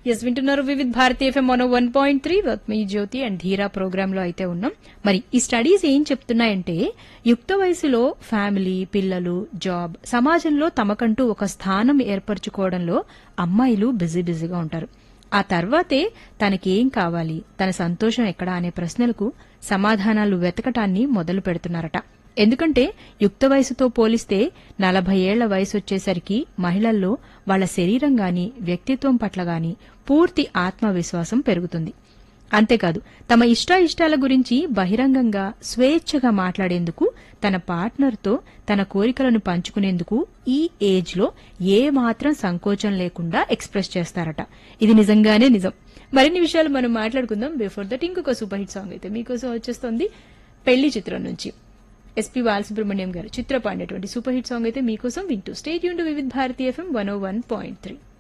yes వింటున్నారు Vividh Bharati FM one one point three మీ Jyothi and Dheera program లో అయితే ఉన్నాం మరి ఈ స్టడీస్ ఏం చెప్తున్నాయంటే యుక్త వయసులో ఫ్యామిలీ పిల్లలు జాబ్ సమాజంలో తమకంటూ ఒక స్థానం ఏర్పరచుకోవడంలో అమ్మాయిలు బిజీ బిజీగా ఉంటారు ఆ తర్వాతే తనకేం కావాలి తన సంతోషం ఎక్కడా అనే ప్రశ్నలకు సమాధానాలు వెతకటాన్ని మొదలు పెడుతున్నారట ఎందుకంటే యుక్త వయసుతో పోలిస్తే నలభై ఏళ్ల వయసు వచ్చేసరికి మహిళల్లో వాళ్ల శరీరం గాని వ్యక్తిత్వం పట్ల గాని పూర్తి ఆత్మవిశ్వాసం పెరుగుతుంది అంతేకాదు తమ ఇష్టాయిష్టాల గురించి బహిరంగంగా స్వేచ్ఛగా మాట్లాడేందుకు తన పార్ట్నర్తో తన కోరికలను పంచుకునేందుకు ఈ ఏజ్ లో ఏ మాత్రం సంకోచం లేకుండా ఎక్స్ప్రెస్ చేస్తారట ఇది నిజంగానే నిజం మరిన్ని విషయాలు మనం మాట్లాడుకుందాం బిఫోర్ దట్ ఇంకొక సూపర్ హిట్ సాంగ్ అయితే మీకోసం వచ్చేస్తుంది పెళ్లి చిత్రం నుంచి ఎస్పీ బాలసుబ్రహ్మణ్యం గారు చిత్ర పాడినటువంటి సూపర్ హిట్ సాంగ్ అయితే మీకోసం వింటూ స్టేట్ యూన్ Vividh Bharati FM one O one point three